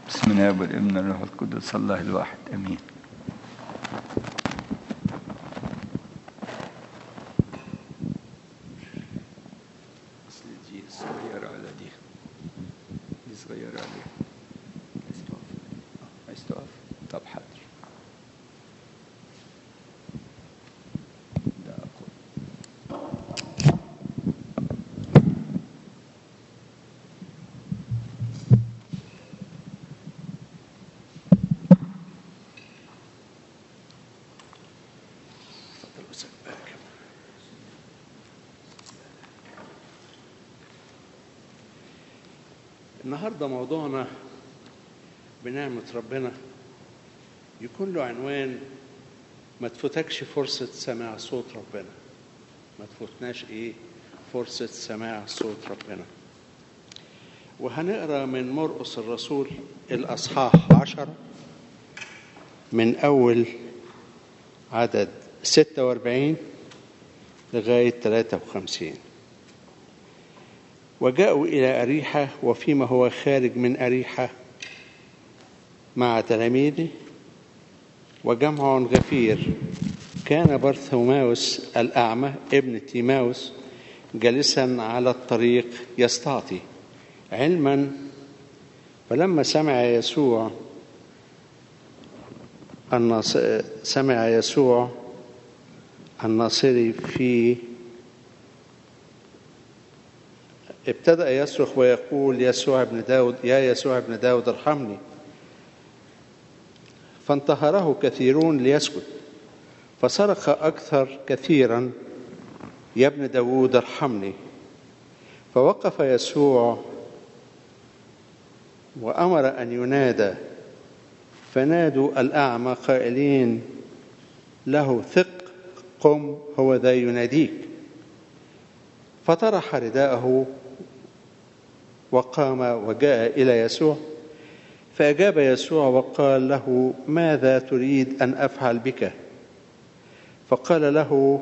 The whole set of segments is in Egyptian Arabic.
بسم الله والابن الروح القدس الله الواحد امين اصل دي صغيرة على دي دي صغيرة على دي عايز تقف آه، عايز تقف طب حاضر ده أقوى اتفضل أستاذ بارك النهارده موضوعنا بنعمة ربنا يكون له عنوان ما تفوتكش فرصة سماع صوت ربنا ما تفوتناش ايه فرصة سماع صوت ربنا وهنقرا من مرقس الرسول الأصحاح عشرة من أول عدد 46 لغاية 53 وجاءوا إلى أريحة وفيما هو خارج من أريحة مع تلاميذه وجمع غفير كان برثوماوس الأعمى ابن تيماوس جالسا على الطريق يستعطي علما فلما سمع يسوع الناص... سمع يسوع الناصري في ابتدأ يصرخ ويقول يسوع ابن داود يا يسوع ابن داود ارحمني فانتهره كثيرون ليسكت فصرخ أكثر كثيرا يا ابن داود ارحمني فوقف يسوع وأمر أن ينادى فنادوا الأعمى قائلين له ثق قم هو ذا يناديك فطرح رداءه وقام وجاء إلى يسوع فأجاب يسوع وقال له ماذا تريد أن أفعل بك فقال له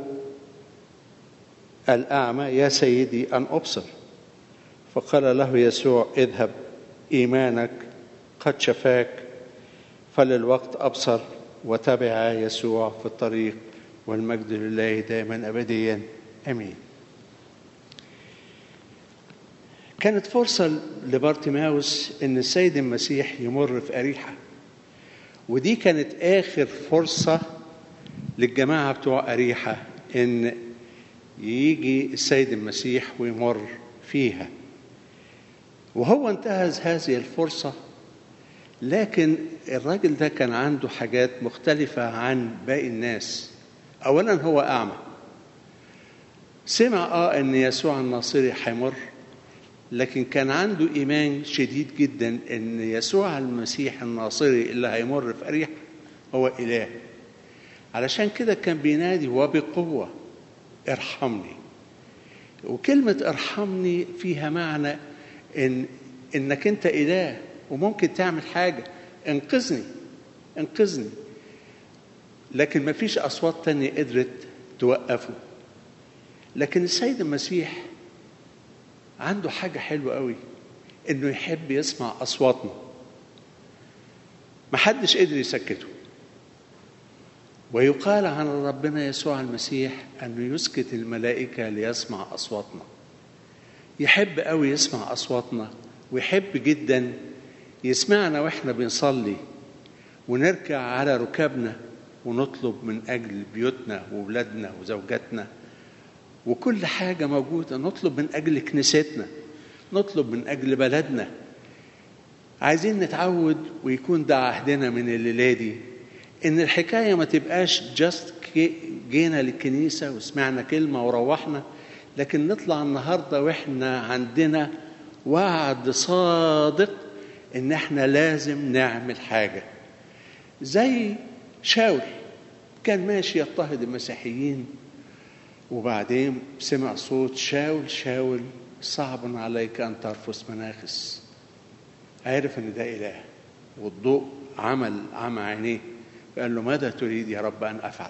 الأعمى يا سيدي أن أبصر فقال له يسوع اذهب إيمانك قد شفاك فللوقت أبصر وتبع يسوع في الطريق والمجد لله دائما أبديا أمين كانت فرصة لبارتيماوس إن السيد المسيح يمر في أريحة ودي كانت آخر فرصة للجماعة بتوع أريحة إن يجي السيد المسيح ويمر فيها وهو انتهز هذه الفرصة لكن الراجل ده كان عنده حاجات مختلفة عن باقي الناس أولا هو أعمى سمع اه ان يسوع الناصري هيمر لكن كان عنده ايمان شديد جدا ان يسوع المسيح الناصري اللي هيمر في اريحه هو اله علشان كده كان بينادي وبقوه ارحمني وكلمه ارحمني فيها معنى ان انك انت اله وممكن تعمل حاجه انقذني انقذني لكن ما فيش اصوات تانية قدرت توقفه لكن السيد المسيح عنده حاجة حلوة قوي انه يحب يسمع اصواتنا محدش قدر يسكته ويقال عن ربنا يسوع المسيح انه يسكت الملائكة ليسمع اصواتنا يحب قوي يسمع اصواتنا ويحب جدا يسمعنا واحنا بنصلي ونركع على ركابنا ونطلب من اجل بيوتنا واولادنا وزوجاتنا وكل حاجة موجودة نطلب من أجل كنيستنا نطلب من أجل بلدنا عايزين نتعود ويكون ده عهدنا من الليلة دي إن الحكاية ما تبقاش جاست جينا للكنيسة وسمعنا كلمة وروحنا لكن نطلع النهاردة وإحنا عندنا وعد صادق إن إحنا لازم نعمل حاجة زي شاول كان ماشي يضطهد المسيحيين وبعدين سمع صوت شاول شاول صعب عليك أن ترفس مناخس عرف أن ده إله والضوء عمل عمى عينيه قال له ماذا تريد يا رب أن أفعل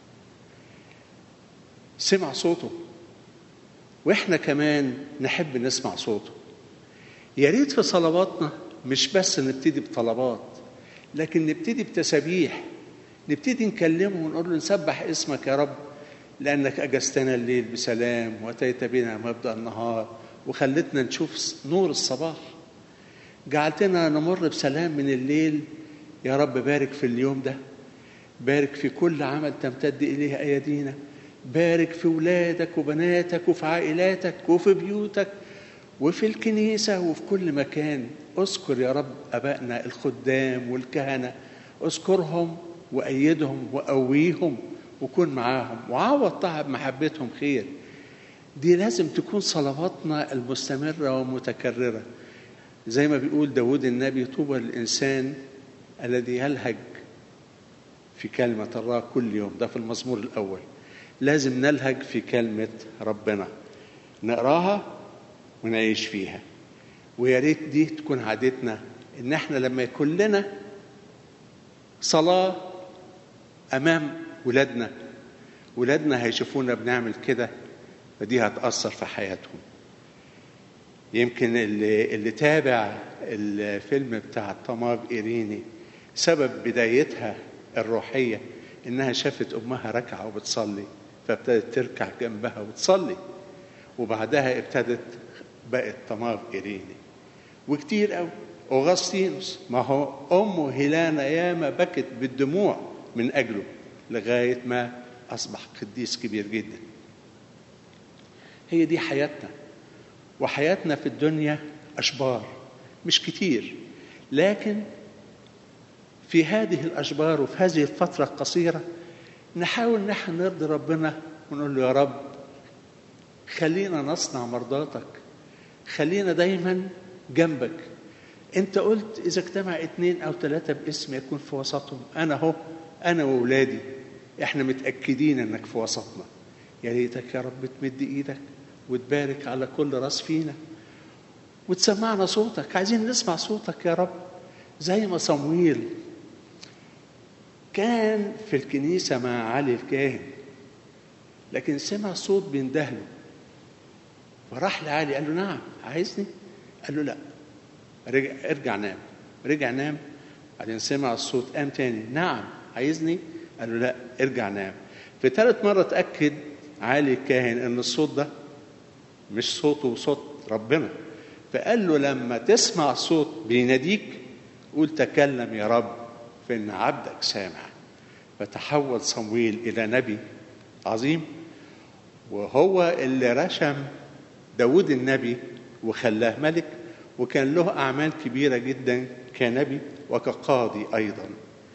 سمع صوته واحنا كمان نحب نسمع صوته يا ريت في صلواتنا مش بس نبتدي بطلبات لكن نبتدي بتسابيح نبتدي نكلمه ونقول له نسبح اسمك يا رب لأنك أجزتنا الليل بسلام وأتيت بنا مبدأ النهار وخلتنا نشوف نور الصباح جعلتنا نمر بسلام من الليل يا رب بارك في اليوم ده بارك في كل عمل تمتد إليه أيدينا بارك في ولادك وبناتك وفي عائلاتك وفي بيوتك وفي الكنيسة وفي كل مكان اذكر يا رب أبائنا الخدام والكهنة اذكرهم وأيدهم وقويهم وكن معاهم وعوض تعب محبتهم خير دي لازم تكون صلواتنا المستمرة ومتكررة زي ما بيقول داود النبي طوبى للإنسان الذي يلهج في كلمة الله كل يوم ده في المزمور الأول لازم نلهج في كلمة ربنا نقراها ونعيش فيها ويا ريت دي تكون عادتنا ان احنا لما يكون لنا صلاة أمام ولادنا ولادنا هيشوفونا بنعمل كده فدي هتأثر في حياتهم يمكن اللي, اللي تابع الفيلم بتاع طماج إيريني سبب بدايتها الروحية إنها شافت أمها راكعة وبتصلي فابتدت تركع جنبها وتصلي وبعدها ابتدت بقت طماج إيريني وكتير قوي أوغسطينوس ما هو أمه هيلانا ياما بكت بالدموع من أجله لغاية ما أصبح قديس كبير جدا هي دي حياتنا وحياتنا في الدنيا أشبار مش كتير لكن في هذه الأشبار وفي هذه الفترة القصيرة نحاول نحن نرضي ربنا ونقول له يا رب خلينا نصنع مرضاتك خلينا دايما جنبك انت قلت اذا اجتمع اتنين او ثلاثة باسم يكون في وسطهم انا اهو انا واولادي احنا متأكدين انك في وسطنا يا ريتك يا رب تمد ايدك وتبارك على كل راس فينا وتسمعنا صوتك عايزين نسمع صوتك يا رب زي ما صمويل كان في الكنيسة مع علي الكاهن لكن سمع صوت بيندهله فراح لعلي قال له نعم عايزني قال له لا رجع ارجع نام رجع نام بعدين سمع الصوت قام تاني نعم عايزني قال له لا ارجع نام في ثالث مرة اتأكد علي الكاهن ان الصوت ده مش صوته صوت ربنا فقال له لما تسمع صوت بيناديك قول تكلم يا رب فإن عبدك سامع فتحول صمويل إلى نبي عظيم وهو اللي رشم داود النبي وخلاه ملك وكان له أعمال كبيرة جدا كنبي وكقاضي أيضا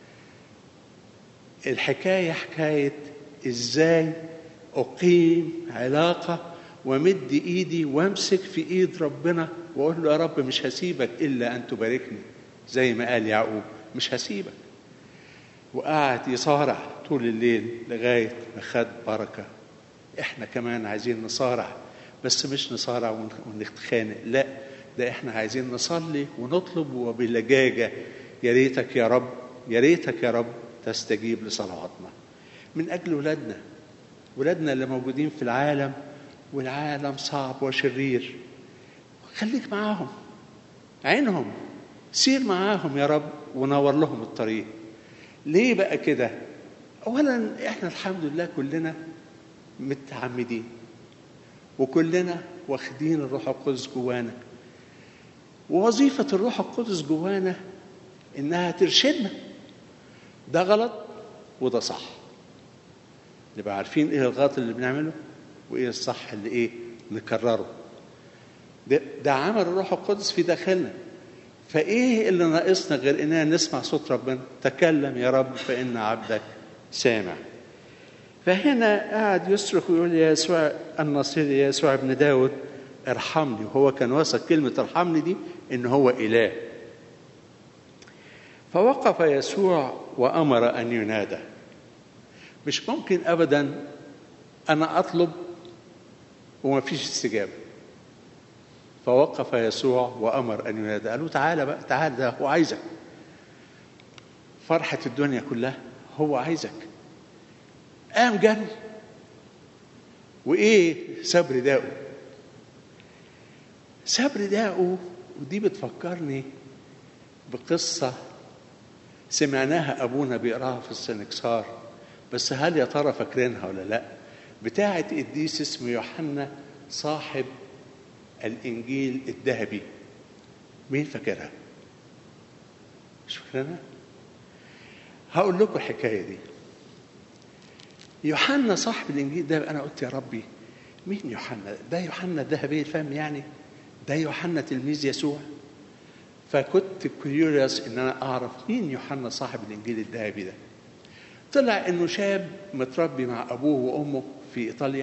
الحكاية حكاية إزاي أقيم علاقة ومد إيدي وامسك في إيد ربنا وأقول له يا رب مش هسيبك إلا أن تباركني زي ما قال يعقوب مش هسيبك وقعد يصارع طول الليل لغاية ما خد بركة احنا كمان عايزين نصارع بس مش نصارع ونتخانق لا ده احنا عايزين نصلي ونطلب وبلجاجة يا ريتك يا رب يا ريتك يا رب تستجيب لصلواتنا من أجل ولادنا ولادنا اللي موجودين في العالم والعالم صعب وشرير خليك معاهم عينهم سير معاهم يا رب ونور لهم الطريق ليه بقى كده اولا احنا الحمد لله كلنا متعمدين وكلنا واخدين الروح القدس جوانا ووظيفة الروح القدس جوانا إنها ترشدنا ده غلط وده صح نبقى عارفين إيه الغلط اللي بنعمله وإيه الصح اللي إيه نكرره ده, ده عمل الروح القدس في داخلنا فايه اللي ناقصنا غير اننا نسمع صوت ربنا تكلم يا رب فان عبدك سامع فهنا قاعد يصرخ ويقول يا يسوع النصير يا يسوع ابن داود ارحمني وهو كان واثق كلمة ارحمني دي ان هو إله فوقف يسوع وأمر أن ينادى مش ممكن أبدا أنا أطلب وما فيش استجابة فوقف يسوع وامر ان ينادى قال له تعالى بقى تعالى ده هو عايزك فرحه الدنيا كلها هو عايزك قام جري وايه ساب رداءه ساب رداءه ودي بتفكرني بقصة سمعناها أبونا بيقراها في السنكسار بس هل يا ترى فاكرينها ولا لا بتاعة قديس اسمه يوحنا صاحب الإنجيل الذهبي مين فاكرها مش فاكرينها هقول لكم الحكاية دي يوحنا صاحب الإنجيل ده أنا قلت يا ربي مين يوحنا ده يوحنا الذهبي الفم يعني ده يوحنا تلميذ يسوع فكنت كيوريوس ان انا اعرف مين يوحنا صاحب الانجيل الذهبي ده طلع انه شاب متربي مع ابوه وامه في ايطاليا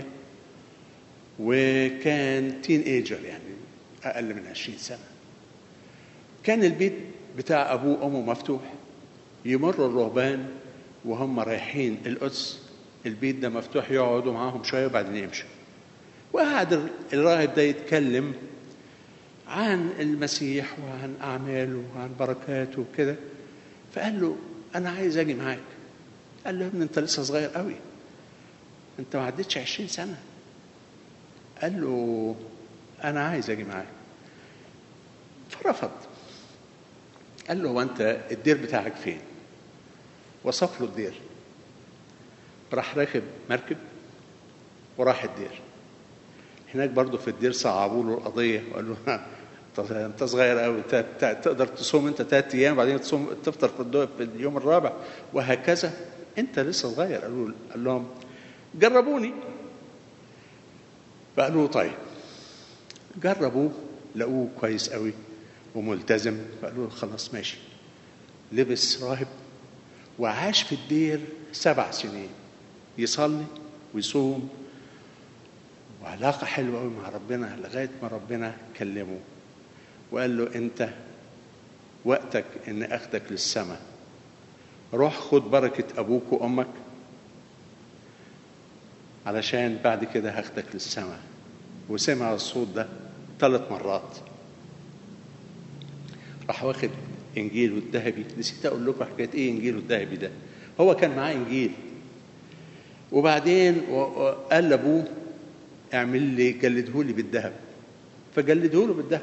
وكان تين ايجر يعني اقل من 20 سنه كان البيت بتاع ابوه وامه مفتوح يمر الرهبان وهم رايحين القدس البيت ده مفتوح يقعدوا معاهم شويه وبعدين يمشوا وقعد الراهب ده يتكلم عن المسيح وعن أعماله وعن بركاته وكده فقال له أنا عايز أجي معاك قال له يا ابني أنت لسه صغير قوي أنت ما عدتش عشرين سنة قال له أنا عايز أجي معاك فرفض قال له هو أنت الدير بتاعك فين وصف له الدير راح راكب مركب وراح الدير هناك برضه في الدير صعبوا له القضيه وقالوا له انت صغير قوي تقدر تصوم انت ثلاث ايام بعدين تصوم تفطر في, في اليوم الرابع وهكذا انت لسه صغير قالوا قال لهم جربوني فقالوا له طيب جربوه لقوه كويس قوي وملتزم فقالوا له خلاص ماشي لبس راهب وعاش في الدير سبع سنين يصلي ويصوم وعلاقة حلوة قوي مع ربنا لغاية ما ربنا كلمه وقال له أنت وقتك إن أخدك للسماء روح خد بركة أبوك وأمك علشان بعد كده هاخدك للسماء وسمع الصوت ده ثلاث مرات راح واخد انجيله الذهبي نسيت اقول لكم حكايه ايه انجيله الذهبي ده هو كان معاه انجيل وبعدين قال لابوه اعمل لي جلده لي بالذهب فجلده له بالذهب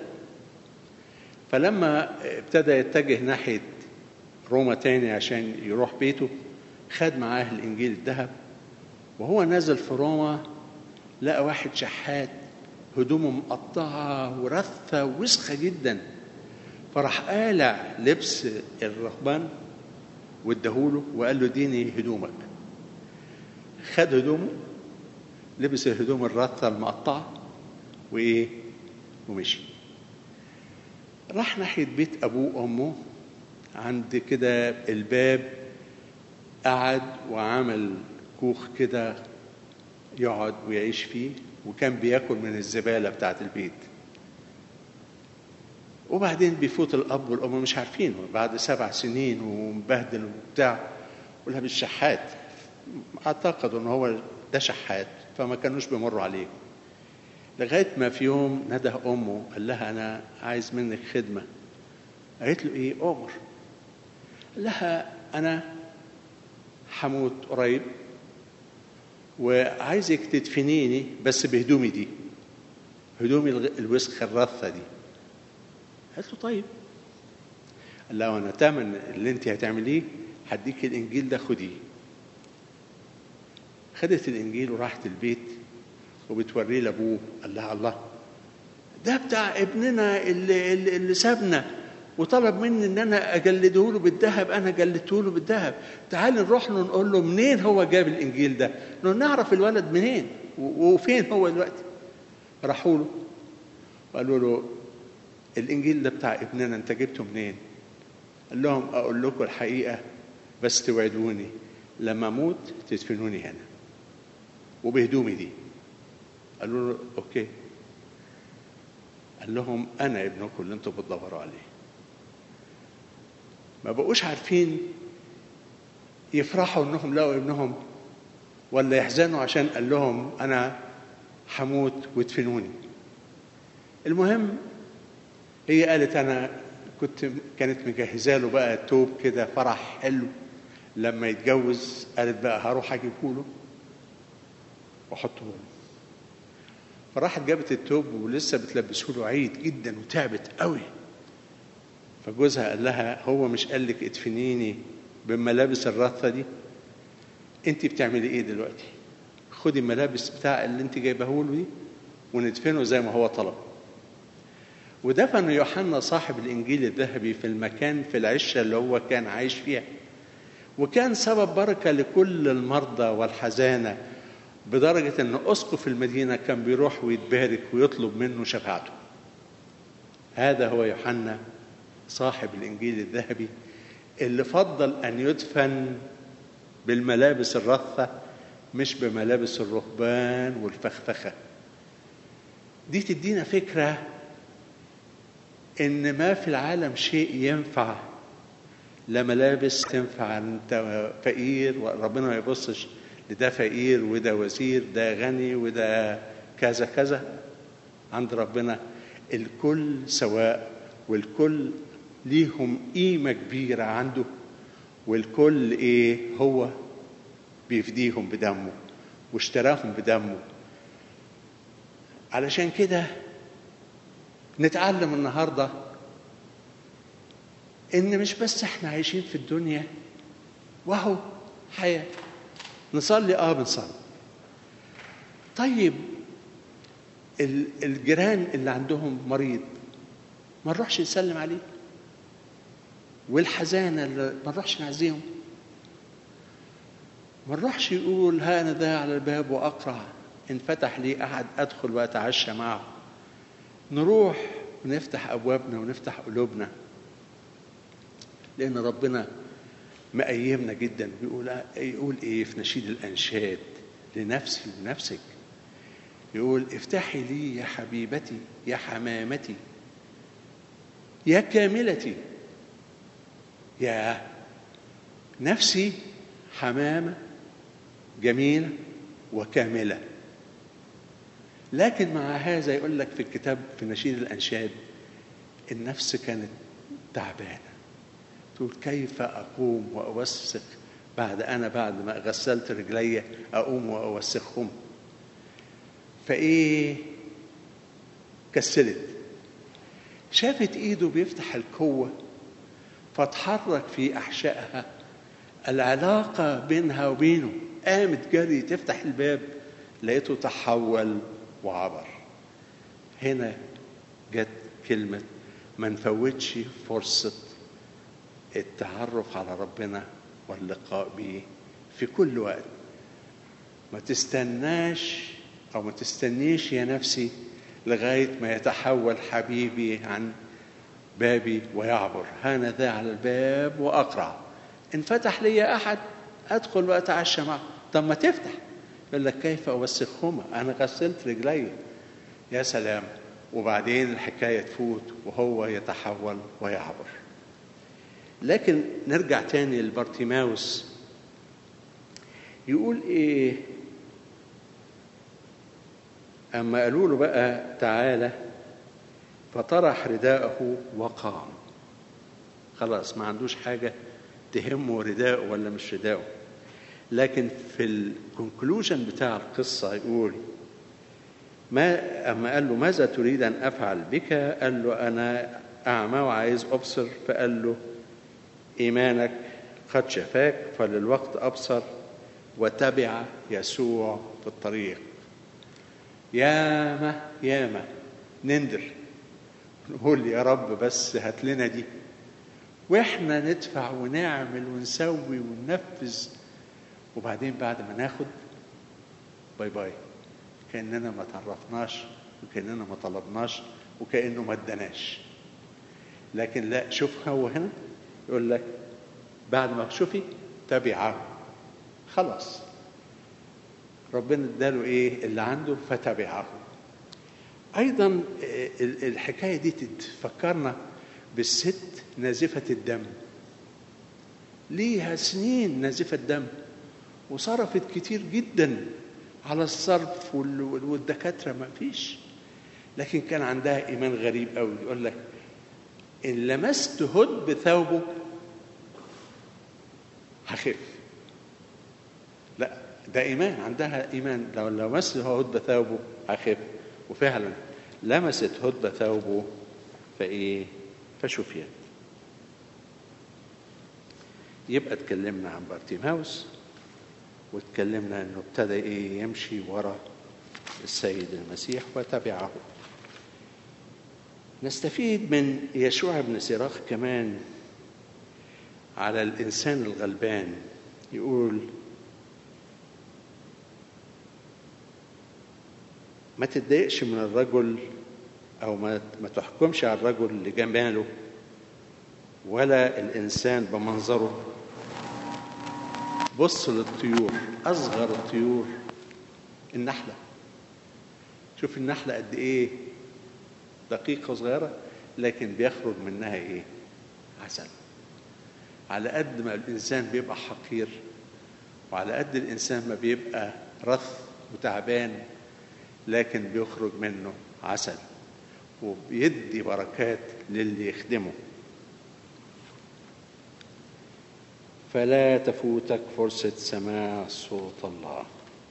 فلما ابتدى يتجه ناحيه روما تاني عشان يروح بيته خد معاه الانجيل الذهب وهو نازل في روما لقى واحد شحات هدومه مقطعه ورثه وسخه جدا فراح قالع لبس الرهبان واداهوله وقال له ديني هدومك خد هدومه لبس الهدوم الرثة المقطعة وإيه ومشي راح ناحية بيت أبوه وأمه عند كده الباب قعد وعمل كوخ كده يقعد ويعيش فيه وكان بياكل من الزبالة بتاعت البيت وبعدين بيفوت الأب والأم مش عارفينه بعد سبع سنين ومبهدل وبتاع ولابس شحات اعتقدوا ان هو ده شحات فما كانوش بيمروا عليه لغايه ما في يوم نده امه قال لها انا عايز منك خدمه قالت له ايه امر قال لها انا هموت قريب وعايزك تدفنيني بس بهدومي دي هدومي الوسخه الرثه دي قالت له طيب قال لها وانا تمن اللي انت هتعمليه هديك الانجيل ده خديه خدت الانجيل وراحت البيت وبتوريه لابوه قال لها الله ده بتاع ابننا اللي, اللي, اللي سابنا وطلب مني ان انا اجلده له بالذهب انا جلدته له بالذهب تعال نروح له نقول له منين هو جاب الانجيل ده نعرف الولد منين وفين هو دلوقتي راحوا له وقالوا له الانجيل ده بتاع ابننا انت جبته منين قال لهم اقول لكم الحقيقه بس توعدوني لما اموت تدفنوني هنا وبهدومي دي قالوا له اوكي قال لهم انا ابنكم اللي انتم بتدوروا عليه ما بقوش عارفين يفرحوا انهم لقوا ابنهم ولا يحزنوا عشان قال لهم انا هموت وادفنوني المهم هي قالت انا كنت كانت مجهزه له بقى توب كده فرح حلو لما يتجوز قالت بقى هروح اجيبه له واحطه له فراحت جابت التوب ولسه بتلبسه له عيد جدا وتعبت قوي فجوزها قال لها هو مش قال لك ادفنيني بالملابس الرثة دي انت بتعملي ايه دلوقتي خدي الملابس بتاع اللي انت جايبه له دي وندفنه زي ما هو طلب ودفن يوحنا صاحب الانجيل الذهبي في المكان في العشه اللي هو كان عايش فيها وكان سبب بركه لكل المرضى والحزانه بدرجه ان اسقف المدينه كان بيروح ويتبارك ويطلب منه شفاعته هذا هو يوحنا صاحب الانجيل الذهبي اللي فضل ان يدفن بالملابس الرثه مش بملابس الرهبان والفخفخه دي تدينا فكره ان ما في العالم شيء ينفع لا ملابس تنفع انت فقير وربنا ما يبصش لده فقير وده وزير ده غني وده كذا كذا عند ربنا الكل سواء والكل ليهم قيمه كبيره عنده والكل ايه هو بيفديهم بدمه واشتراهم بدمه علشان كده نتعلم النهارده ان مش بس احنا عايشين في الدنيا وهو حياه نصلي اه بنصلي طيب الجيران اللي عندهم مريض ما نروحش نسلم عليه والحزانه اللي ما نروحش نعزيهم ما نروحش يقول ها انا ذا على الباب واقرع ان فتح لي احد ادخل واتعشى معه نروح ونفتح ابوابنا ونفتح قلوبنا لان ربنا مقيمنا جدا بيقول يقول ايه في نشيد الانشاد لنفسي ونفسك يقول افتحي لي يا حبيبتي يا حمامتي يا كاملتي يا نفسي حمامه جميله وكامله لكن مع هذا يقول لك في الكتاب في نشيد الانشاد النفس كانت تعبانه تقول كيف اقوم واوسخ بعد انا بعد ما غسلت رجلي اقوم واوسخهم فايه كسلت شافت ايده بيفتح الكوه فتحرك في احشائها العلاقه بينها وبينه قامت جري تفتح الباب لقيته تحول وعبر هنا جت كلمة ما نفوتش فرصة التعرف على ربنا واللقاء به في كل وقت ما تستناش أو ما تستنيش يا نفسي لغاية ما يتحول حبيبي عن بابي ويعبر هانا ذا على الباب وأقرع إن فتح لي أحد أدخل وأتعشى معه طب ما تفتح يقول لك كيف أوسخهما أنا غسلت رجلي يا سلام وبعدين الحكاية تفوت وهو يتحول ويعبر لكن نرجع تاني لبرتيماوس يقول ايه اما قالوا له بقى تعالى فطرح رداءه وقام خلاص ما عندوش حاجه تهمه رداءه ولا مش رداءه لكن في الكونكلوجن بتاع القصه يقول ما اما قال له ماذا تريد ان افعل بك قال له انا اعمى وعايز ابصر فقال له ايمانك قد شفاك فللوقت ابصر وتبع يسوع في الطريق ياما ياما نندر نقول يا رب بس هات لنا دي واحنا ندفع ونعمل ونسوي وننفذ وبعدين بعد ما ناخد باي باي كاننا ما تعرفناش وكاننا ما طلبناش وكانه ما اداناش لكن لا شوف هو هنا يقول لك بعد ما شوفي تبعه خلاص ربنا اداله ايه اللي عنده فتبعه ايضا الحكايه دي تفكرنا بالست نازفه الدم ليها سنين نازفه الدم وصرفت كتير جدا على الصرف والدكاتره ما فيش لكن كان عندها ايمان غريب قوي يقول لك ان لمست هد بثوبه هخف لا ده ايمان عندها ايمان لو لمست هد بثوبه هخف وفعلا لمست هد ثوبه فايه فشفيت يبقى اتكلمنا عن بارتيماوس واتكلمنا انه ابتدى ايه يمشي ورا السيد المسيح وتبعه نستفيد من يشوع بن سراخ كمان على الانسان الغلبان يقول ما تتضايقش من الرجل او ما ما تحكمش على الرجل لجماله ولا الانسان بمنظره بص للطيور اصغر الطيور النحله شوف النحله قد ايه دقيقه صغيره لكن بيخرج منها ايه عسل على قد ما الانسان بيبقى حقير وعلى قد الانسان ما بيبقى رث وتعبان لكن بيخرج منه عسل وبيدي بركات للي يخدمه فلا تفوتك فرصة سماع صوت الله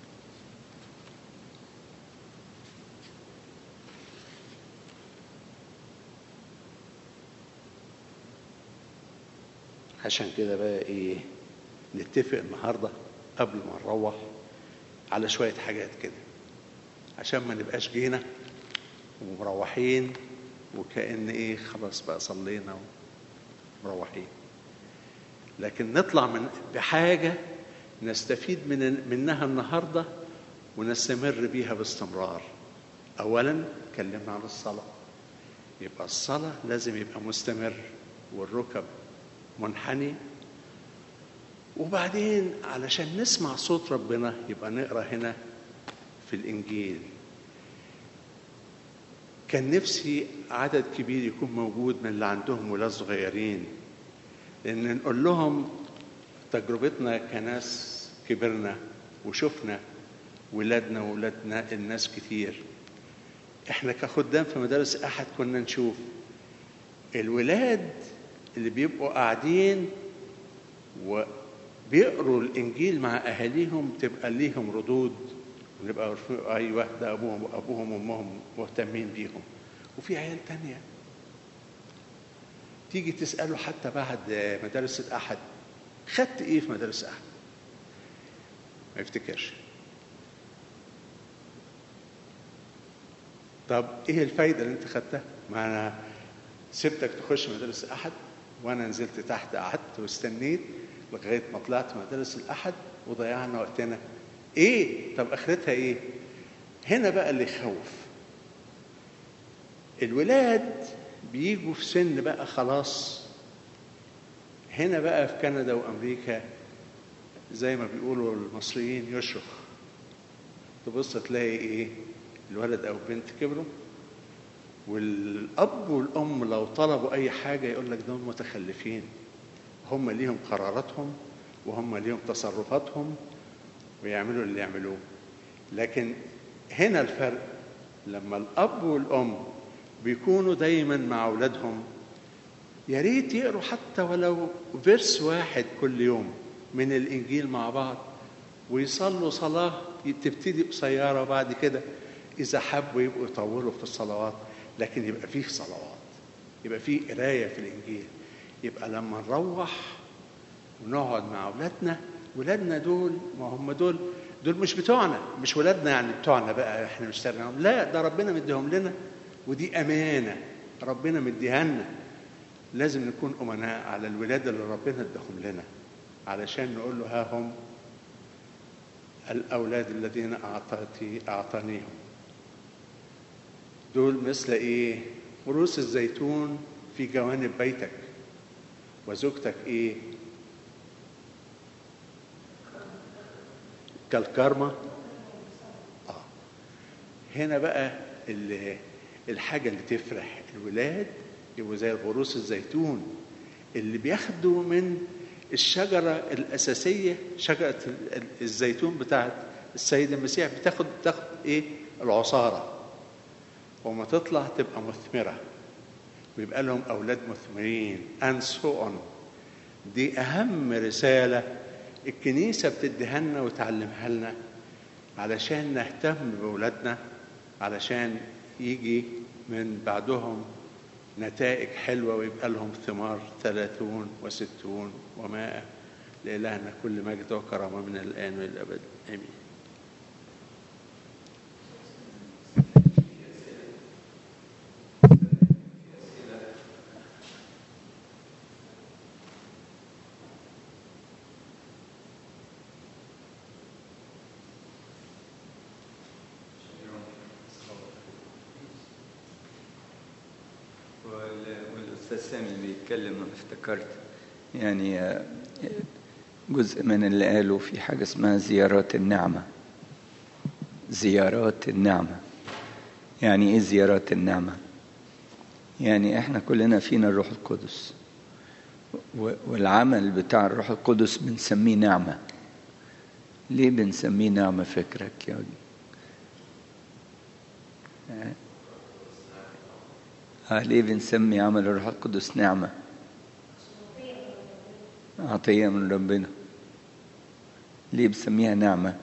عشان كده بقى ايه نتفق النهارده قبل ما نروح على شوية حاجات كده عشان ما نبقاش جينا ومروحين وكأن ايه خلاص بقى صلينا ومروحين لكن نطلع من بحاجة نستفيد من منها النهاردة ونستمر بيها باستمرار أولا اتكلمنا عن الصلاة يبقى الصلاة لازم يبقى مستمر والركب منحني وبعدين علشان نسمع صوت ربنا يبقى نقرا هنا في الإنجيل كان نفسي عدد كبير يكون موجود من اللي عندهم ولاد صغيرين لأن نقول لهم تجربتنا كناس كبرنا وشفنا ولادنا وولادنا الناس كتير احنا كخدام في مدارس احد كنا نشوف الولاد اللي بيبقوا قاعدين وبيقروا الانجيل مع اهاليهم تبقى ليهم ردود ونبقى عارفين ايوه ده ابوهم ابوهم وامهم مهتمين بيهم وفي عيال تانية تيجي تساله حتى بعد مدارس الاحد خدت ايه في مدارس احد ما يفتكرش طب ايه الفايده اللي انت خدتها ما انا سبتك تخش مدارس احد وانا نزلت تحت قعدت واستنيت لغايه ما طلعت مدارس الاحد وضيعنا وقتنا ايه طب اخرتها ايه هنا بقى اللي يخوف الولاد بيجوا في سن بقى خلاص هنا بقى في كندا وامريكا زي ما بيقولوا المصريين يشرخ تبص تلاقي ايه الولد او البنت كبروا والاب والام لو طلبوا اي حاجه يقول لك دول متخلفين هم ليهم قراراتهم وهم ليهم تصرفاتهم ويعملوا اللي يعملوه لكن هنا الفرق لما الاب والام بيكونوا دايما مع اولادهم يا ريت يقروا حتى ولو فيرس واحد كل يوم من الانجيل مع بعض ويصلوا صلاه تبتدي قصيره وبعد كده اذا حبوا يبقوا يطولوا في الصلوات لكن يبقى فيه صلوات يبقى فيه قرايه في الانجيل يبقى لما نروح ونقعد مع اولادنا ولادنا دول ما هم دول دول مش بتوعنا مش ولادنا يعني بتوعنا بقى احنا مشترينهم لا ده ربنا مديهم لنا ودي امانه ربنا مديها لنا لازم نكون امناء على الولاد اللي ربنا اداهم لنا علشان نقول له ها هم الاولاد الذين اعطيتي اعطانيهم دول مثل ايه رؤوس الزيتون في جوانب بيتك وزوجتك ايه كالكرمة آه. هنا بقى اللي الحاجة اللي تفرح الولاد يبقوا زي غروس الزيتون اللي بياخدوا من الشجرة الأساسية شجرة الزيتون بتاعت السيد المسيح بتاخد بتاخد إيه العصارة وما تطلع تبقى مثمرة ويبقى لهم أولاد مثمرين and so on دي أهم رسالة الكنيسة بتديها لنا وتعلمها لنا علشان نهتم بأولادنا علشان يجي من بعدهم نتائج حلوة ويبقى لهم ثمار ثلاثون وستون ومائة لإلهنا كل مجد وكرامة من الآن والى الأبد آمين والأستاذ سامي بيتكلم أنا افتكرت يعني آه، جزء من اللي قاله في حاجة اسمها زيارات النعمة زيارات النعمة يعني إيه زيارات النعمة؟ يعني إحنا كلنا فينا الروح القدس و- والعمل بتاع الروح القدس بنسميه نعمة ليه بنسميه نعمة فكرك يا وجي؟ آه. آه ليه بنسمي عمل الروح القدس نعمة عطية من ربنا ليه بنسميها نعمة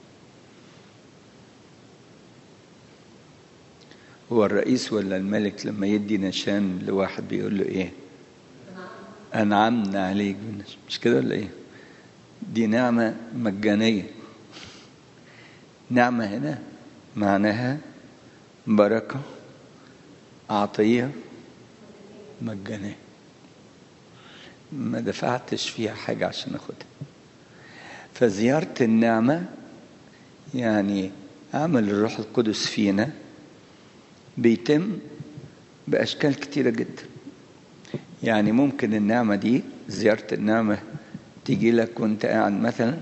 هو الرئيس ولا الملك لما يدي نشان لواحد بيقول له ايه أنعمنا عليك بالنش- مش كده ولا ايه دي نعمة مجانية نعمة هنا معناها بركة عطية مجانية ما دفعتش فيها حاجة عشان أخدها فزيارة النعمة يعني عمل الروح القدس فينا بيتم بأشكال كتيرة جدا يعني ممكن النعمة دي زيارة النعمة تيجي لك وانت قاعد مثلا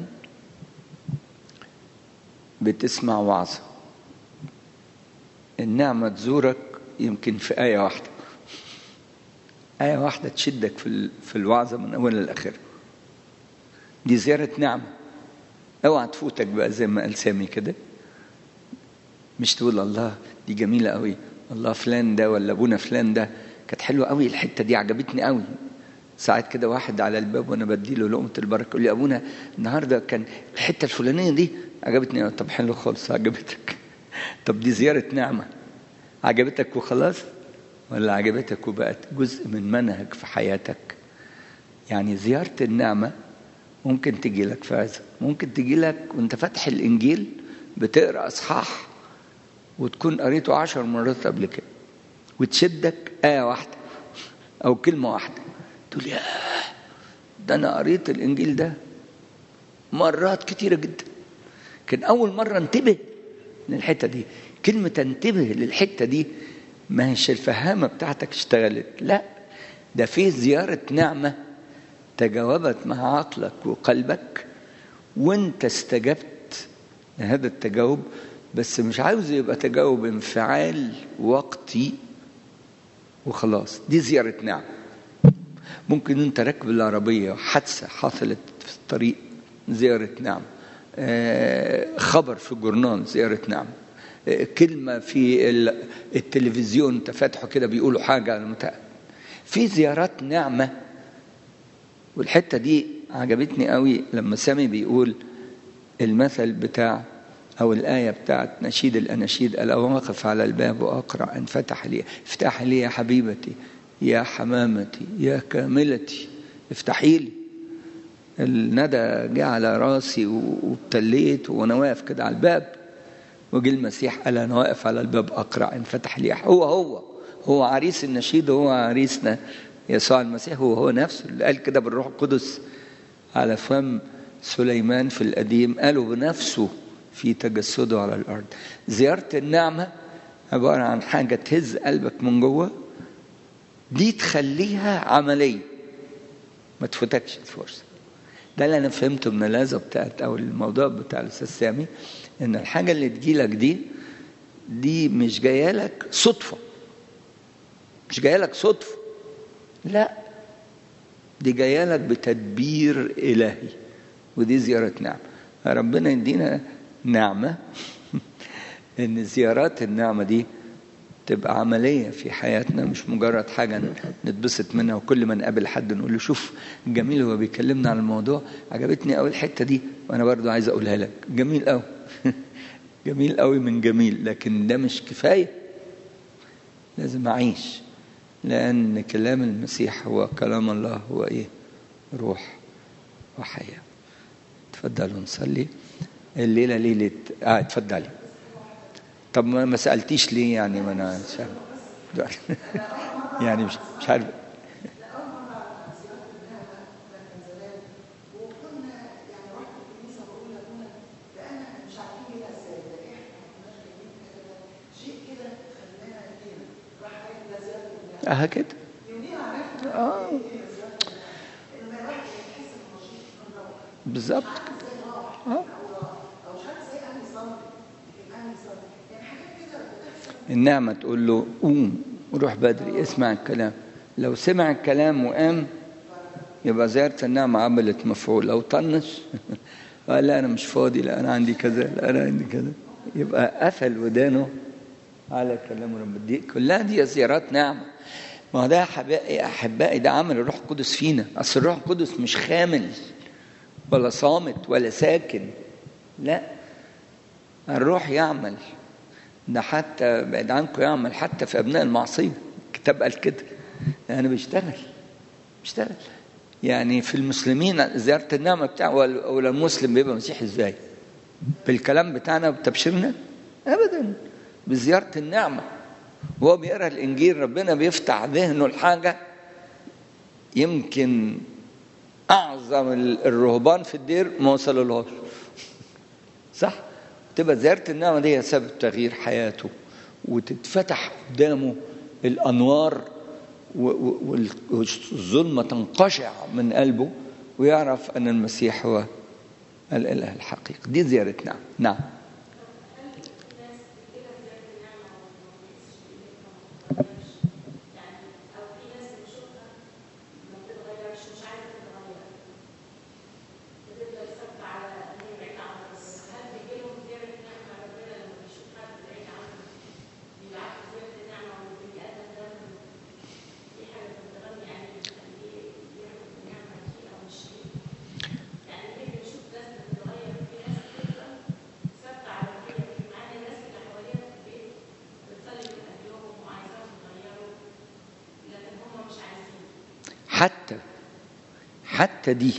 بتسمع وعظة النعمة تزورك يمكن في آية واحدة آية واحدة تشدك في ال- في الوعظة من أولها لآخرها دي زيارة نعمة اوعى تفوتك بقى زي ما قال سامي كده مش تقول الله دي جميلة قوي الله فلان ده ولا ابونا فلان ده كانت حلوة قوي الحتة دي عجبتني قوي ساعات كده واحد على الباب وانا بديله لقمة البركة يقول لي يا ابونا النهارده كان الحتة الفلانية دي عجبتني طب حلو خالص عجبتك طب دي زيارة نعمة عجبتك وخلاص ولا عجبتك وبقت جزء من منهج في حياتك يعني زيارة النعمة ممكن تجي لك في هذا ممكن تجي لك وانت فاتح الإنجيل بتقرأ أصحاح وتكون قريته عشر مرات قبل كده وتشدك آية واحدة أو كلمة واحدة تقول ياه ده أنا قريت الإنجيل ده مرات كتيرة جدا كان أول مرة انتبه للحتة دي كلمة انتبه للحتة دي ما هيش الفهامة بتاعتك اشتغلت لا ده في زيارة نعمة تجاوبت مع عقلك وقلبك وانت استجبت لهذا التجاوب بس مش عاوز يبقى تجاوب انفعال وقتي وخلاص دي زيارة نعمة ممكن انت راكب العربية حادثة حصلت في الطريق زيارة نعمة آه، خبر في الجورنال زيارة نعمة آه، كلمة في ال- التلفزيون انت فاتحه كده بيقولوا حاجة على المتاع في زيارات نعمة والحتة دي عجبتني قوي لما سامي بيقول المثل بتاع أو الآية بتاعت نشيد الأناشيد ألا واقف على الباب وأقرأ أن فتح لي افتح لي يا حبيبتي يا حمامتي يا كاملتي افتحي لي الندى جه على راسي وابتليت وانا واقف كده على الباب وجه المسيح قال انا واقف على الباب اقرا ان فتح لي هو هو هو عريس النشيد هو عريسنا يسوع المسيح هو هو نفسه اللي قال كده بالروح القدس على فم سليمان في القديم قاله بنفسه في تجسده على الارض زياره النعمه عباره عن حاجه تهز قلبك من جوه دي تخليها عمليه ما تفوتكش الفرصه ده اللي انا فهمته من اللازه بتاعت او الموضوع بتاع الاستاذ سامي ان الحاجه اللي تجيلك دي دي مش جايه لك صدفه مش جايه لك صدفه لا دي جايه لك بتدبير الهي ودي زياره نعمه ربنا يدينا نعمه ان زيارات النعمه دي تبقى عملية في حياتنا مش مجرد حاجة نتبسط منها وكل ما نقابل حد نقول له شوف جميل هو بيكلمنا عن الموضوع عجبتني قوي الحتة دي وأنا برضو عايز أقولها لك جميل قوي جميل قوي من جميل لكن ده مش كفاية لازم أعيش لأن كلام المسيح هو كلام الله هو إيه روح وحياة تفضلوا نصلي الليلة ليلة اه اتفضلي طب ما ما سألتيش ليه يعني ما انا شايف يعني مش مش عارف اه كده اه بالظبط كده اه النعمة تقول له قوم روح بدري اسمع الكلام لو سمع الكلام وقام يبقى زيارة النعمة عملت مفعول لو طنش قال لا أنا مش فاضي لا أنا عندي كذا لا أنا عندي كذا يبقى قفل ودانه على كلام رب دي كلها دي زيارات نعمة ما هو ده يا حبائي يا أحبائي ده عمل الروح القدس فينا أصل الروح القدس مش خامل ولا صامت ولا ساكن لا الروح يعمل ده حتى بعد عنكم يعمل حتى في أبناء المعصية الكتاب قال كده يعني بيشتغل بيشتغل يعني في المسلمين زيارة النعمة بتاعه ولا المسلم بيبقى مسيحي ازاي بالكلام بتاعنا وبتبشيرنا أبدا بزيارة النعمة وهو بيقرأ الإنجيل ربنا بيفتح ذهنه الحاجة يمكن أعظم الرهبان في الدير ما وصلوا صح؟ تبقى زيارة النعمة دي هي سبب تغيير حياته وتتفتح قدامه الأنوار والظلمة تنقشع من قلبه ويعرف أن المسيح هو الإله الحقيقي دي زيارة نعم نعم حتى حتى دي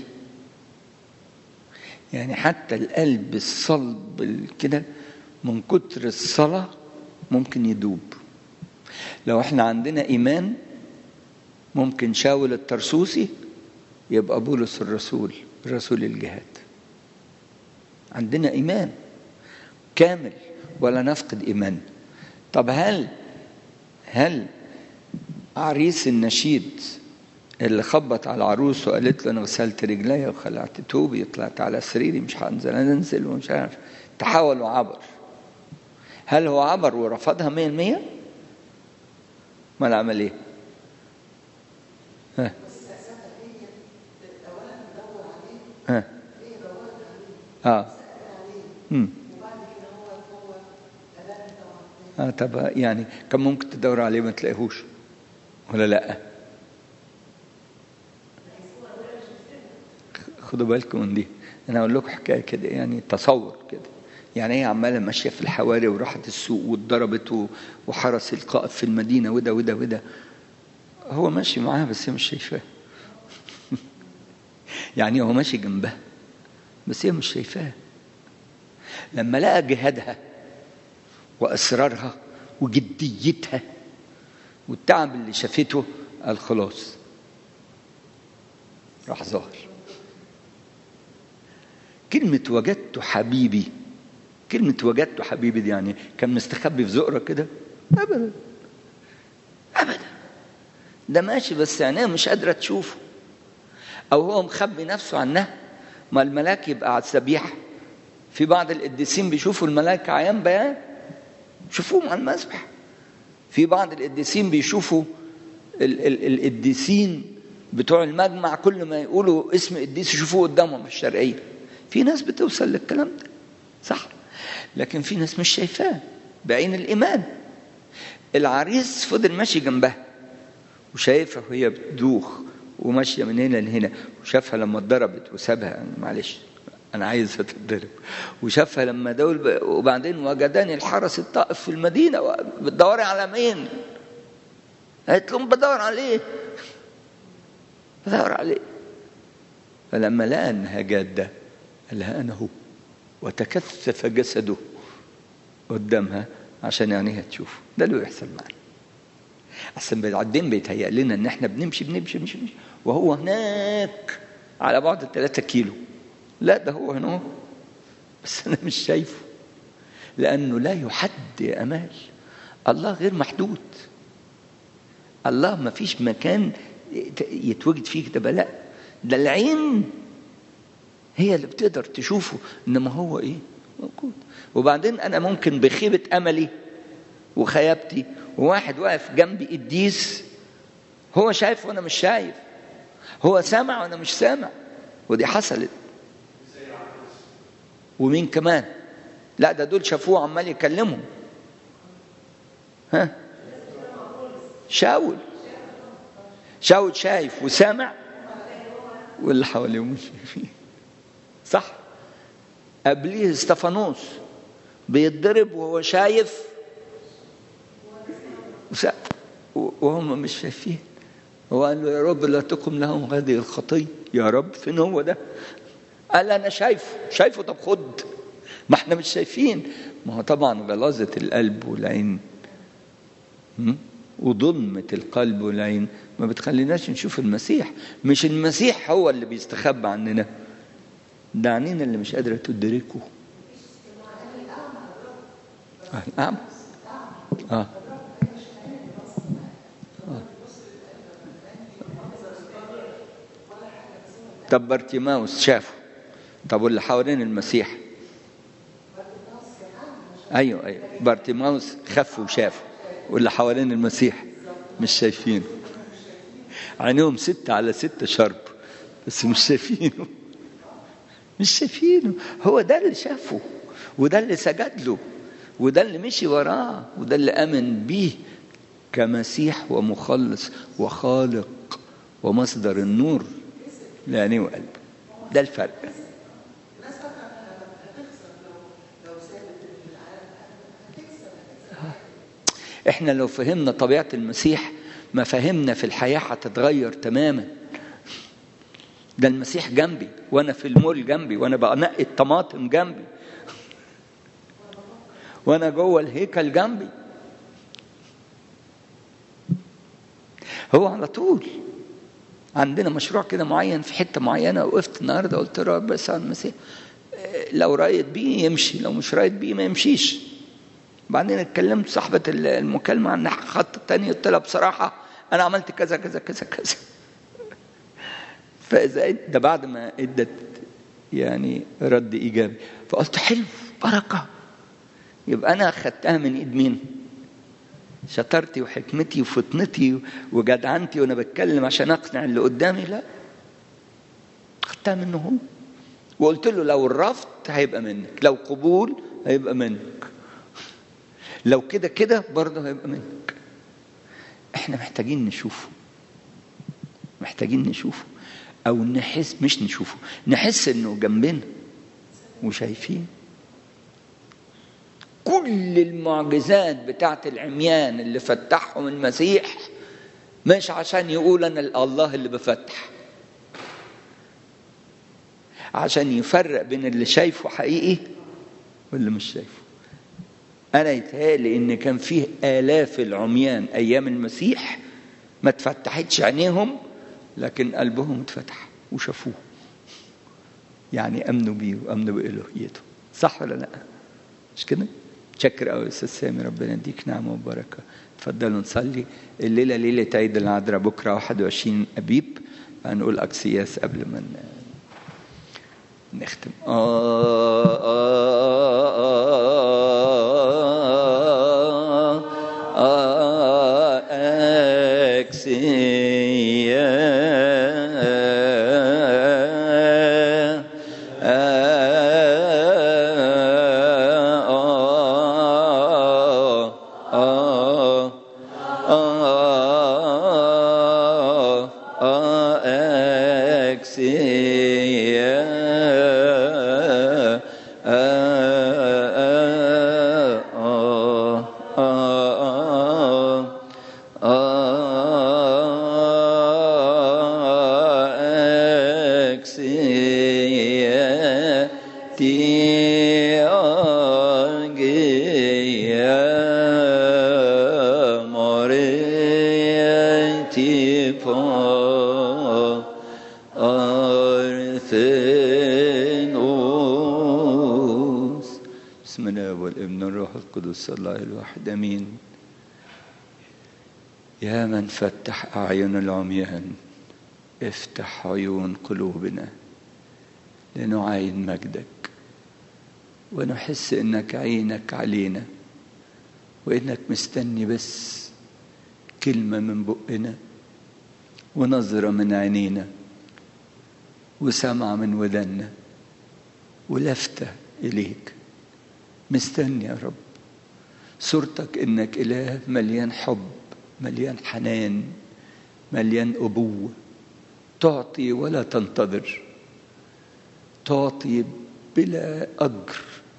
يعني حتى القلب الصلب كده من كتر الصلاة ممكن يدوب لو احنا عندنا إيمان ممكن شاول الترسوسي يبقى بولس الرسول رسول الجهاد عندنا إيمان كامل ولا نفقد إيمان طب هل هل عريس النشيد اللي خبط على العروس وقالت له انا غسلت رجلي وخلعت توبي طلعت على سريري مش هنزل انزل ومش عارف تحاول وعبر هل هو عبر ورفضها 100% ما عمل ايه ها ها اه امم اه طب يعني كان ممكن تدور عليه ما تلاقيهوش ولا لا خدوا بالكم من دي انا اقول لكم حكايه كده يعني تصور كده يعني هي عماله ماشيه في الحواري وراحت السوق واتضربت وحرس القائد في المدينه وده وده وده هو ماشي معاها بس هي مش شايفاه يعني هو ماشي جنبها بس هي مش شايفاه لما لقى جهادها واسرارها وجديتها والتعب اللي شافته قال خلاص راح ظاهر كلمة وجدت حبيبي كلمة وجدت حبيبي دي يعني كان مستخبي في زقرة كده أبدا أبدا ده ماشي بس عينيه مش قادرة تشوفه أو هو مخبي نفسه عنها ما الملاك يبقى على الذبيحة في بعض القديسين بيشوفوا الملاك عيان بيان شوفوهم على المذبح في بعض القديسين بيشوفوا القديسين بتوع المجمع كل ما يقولوا اسم قديس يشوفوه قدامهم في الشرقيه في ناس بتوصل للكلام ده صح لكن في ناس مش شايفاه بعين الايمان العريس فضل ماشي جنبها وشايفها وهي بتدوخ وماشيه من هنا لهنا وشافها لما اتضربت وسابها معلش انا عايز تتضرب وشافها لما دول وبعدين وجداني الحرس الطائف في المدينه بتدوري على مين؟ قالت لهم بدور عليه بدور عليه فلما لقى انها جاده قال لها انا هو وتكثف جسده قدامها عشان عينيها تشوف ده اللي بيحصل معانا احسن بعدين بيتهيأ لنا ان احنا بنمشي بنمشي بنمشي, بنمشي وهو هناك على بعد 3 كيلو لا ده هو هنا بس انا مش شايفه لانه لا يحد يا امال الله غير محدود الله ما فيش مكان يتوجد فيه كده لا ده العين هي اللي بتقدر تشوفه انما هو ايه موجود وبعدين انا ممكن بخيبه املي وخيابتي وواحد واقف جنبي قديس هو شايف وانا مش شايف هو سامع وانا مش سامع ودي حصلت ومين كمان لا ده دول شافوه عمال يكلمهم ها شاول شاول شايف وسامع واللي حواليه مش شايفين صح قبليه استفانوس بيتضرب وهو شايف وهم مش شايفين هو قال له يا رب لا تقم لهم هذه الخطيه يا رب فين هو ده قال انا شايفه شايفه طب خد ما احنا مش شايفين ما هو طبعا غلاظه القلب والعين وظلمة القلب والعين ما بتخليناش نشوف المسيح مش المسيح هو اللي بيستخبى عننا ده عينينا اللي مش قادرة تدركه الأعمى آه. آه. طب بارتيماوس شافه طب واللي حوالين المسيح ايوه ايوه بارتيماوس خف وشافه واللي حوالين المسيح مش شايفينه عينيهم ستة على ستة شرب بس مش شايفينه مش شايفينه هو ده اللي شافه وده اللي سجد له وده اللي مشي وراه وده اللي امن بيه كمسيح ومخلص وخالق ومصدر النور لعينيه وقلبه ده الفرق احنا لو فهمنا طبيعة المسيح مفاهيمنا في الحياة هتتغير تماما ده المسيح جنبي وانا في المول جنبي وانا بنقي الطماطم جنبي وانا جوه الهيكل جنبي هو على طول عندنا مشروع كده معين في حته معينه وقفت النهارده قلت له رب يسوع المسيح لو رايد بيه يمشي لو مش رايد بيه ما يمشيش بعدين اتكلمت صاحبة المكالمة عن خط تاني قلت لها بصراحة أنا عملت كذا كذا كذا كذا فإذا ده بعد ما ادت يعني رد إيجابي فقلت حلو بركة يبقى أنا أخدتها من إيد مين؟ شطارتي وحكمتي وفطنتي وجدعنتي وأنا بتكلم عشان أقنع اللي قدامي لا أخدتها منه هو وقلت له لو الرفض هيبقى منك لو قبول هيبقى منك لو كده كده برضه هيبقى منك احنا محتاجين نشوفه محتاجين نشوفه او نحس مش نشوفه نحس انه جنبنا وشايفين كل المعجزات بتاعت العميان اللي فتحهم المسيح مش عشان يقول انا الله اللي بفتح عشان يفرق بين اللي شايفه حقيقي واللي مش شايفه انا يتهيألي ان كان فيه الاف العميان ايام المسيح ما اتفتحتش عينيهم لكن قلبهم اتفتح وشافوه يعني امنوا بيه وامنوا بالوهيته صح ولا لا مش كده شكر قوي استاذ سامي ربنا يديك نعمه وبركه اتفضلوا نصلي الليله ليله عيد العذراء بكره 21 ابيب هنقول اكسياس قبل ما نختم آه آه آه آه أكسياس سياتي أرجيا مريتي با أرثنوس بسم الله والابن الروح القدس الله الواحد امين يا من فتح اعين العميان افتح عيون قلوبنا لنعاين مجدك ونحس انك عينك علينا وانك مستني بس كلمه من بقنا ونظره من عينينا وسمع من ودنا ولفته اليك مستني يا رب صورتك انك اله مليان حب مليان حنان مليان ابوه تعطي ولا تنتظر تعطي بلا اجر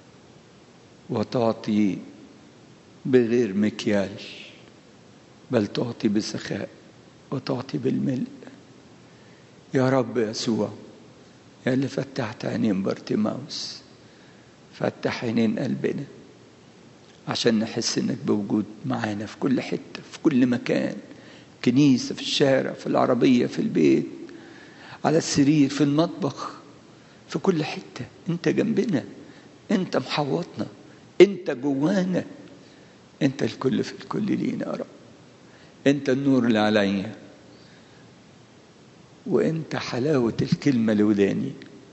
وتعطي بغير مكيال بل تعطي بسخاء وتعطي بالملء يا رب يسوع يا اللي فتحت عينين بارتيماوس فتح عينين قلبنا عشان نحس انك بوجود معانا في كل حته في كل مكان كنيسه في الشارع في العربيه في البيت على السرير في المطبخ في كل حته انت جنبنا انت محوطنا انت جوانا انت الكل في الكل لينا يا رب انت النور اللي عليا وانت حلاوه الكلمه لوداني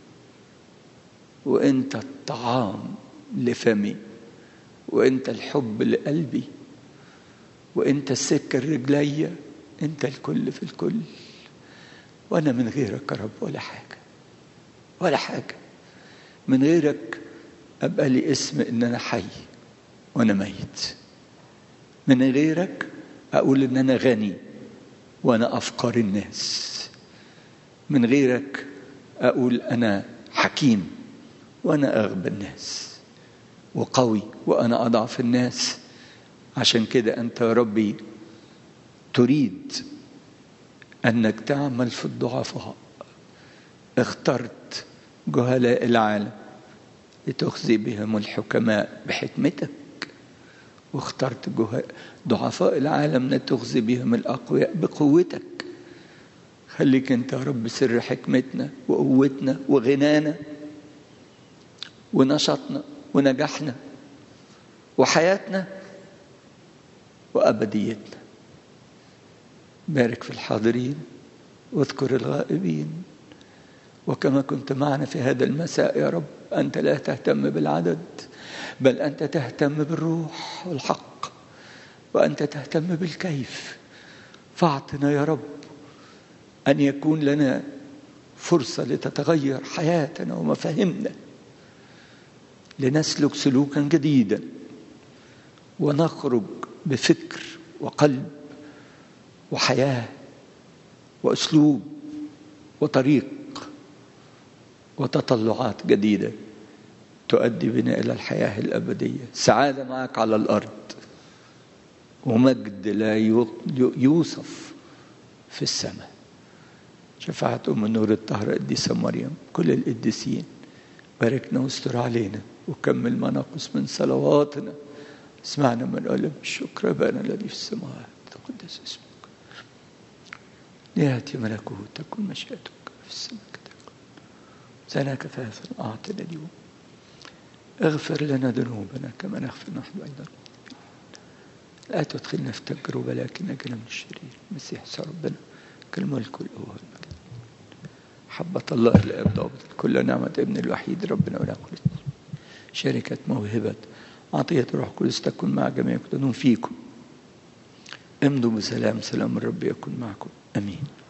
وانت الطعام لفمي وانت الحب لقلبي وانت السكه لرجليا انت الكل في الكل وانا من غيرك يا رب ولا حاجه ولا حاجه من غيرك ابقى لي اسم ان انا حي وانا ميت من غيرك اقول ان انا غني وانا افقر الناس من غيرك اقول انا حكيم وانا اغبى الناس وقوي وانا اضعف الناس عشان كده انت يا ربي تريد انك تعمل في الضعفاء اخترت جهلاء العالم لتخزي بهم الحكماء بحكمتك واخترت ضعفاء العالم لتخزي بهم الاقوياء بقوتك خليك انت يا رب سر حكمتنا وقوتنا وغنانا ونشاطنا ونجاحنا وحياتنا وابديتنا بارك في الحاضرين واذكر الغائبين وكما كنت معنا في هذا المساء يا رب انت لا تهتم بالعدد بل انت تهتم بالروح والحق وانت تهتم بالكيف فاعطنا يا رب ان يكون لنا فرصه لتتغير حياتنا ومفاهيمنا لنسلك سلوكا جديدا ونخرج بفكر وقلب وحياه واسلوب وطريق وتطلعات جديده تؤدي بنا الى الحياه الابديه سعاده معك على الارض ومجد لا يوصف في السماء شفاعة أم النور الطاهرة القديسة مريم كل القديسين باركنا واستر علينا وكمل ما نقص من صلواتنا اسمعنا من قلب الشكر أبانا الذي في السماوات تقدس اسمك ليأتي ملكوتك ومشيئتك في السماء كتكون زنا كفافا أعطنا اليوم اغفر لنا ذنوبنا كما نغفر نحن أيضا لا تدخلنا في تجربة لكن نجنا من الشرير المسيح ربنا كالملك والقوة والمجد حبة الله الآب ضابط كل نعمة ابن الوحيد ربنا ولا كل شركة موهبة عطية الروح القدس تكون مع جميع يكونون فيكم امضوا بسلام سلام الرب يكون معكم امين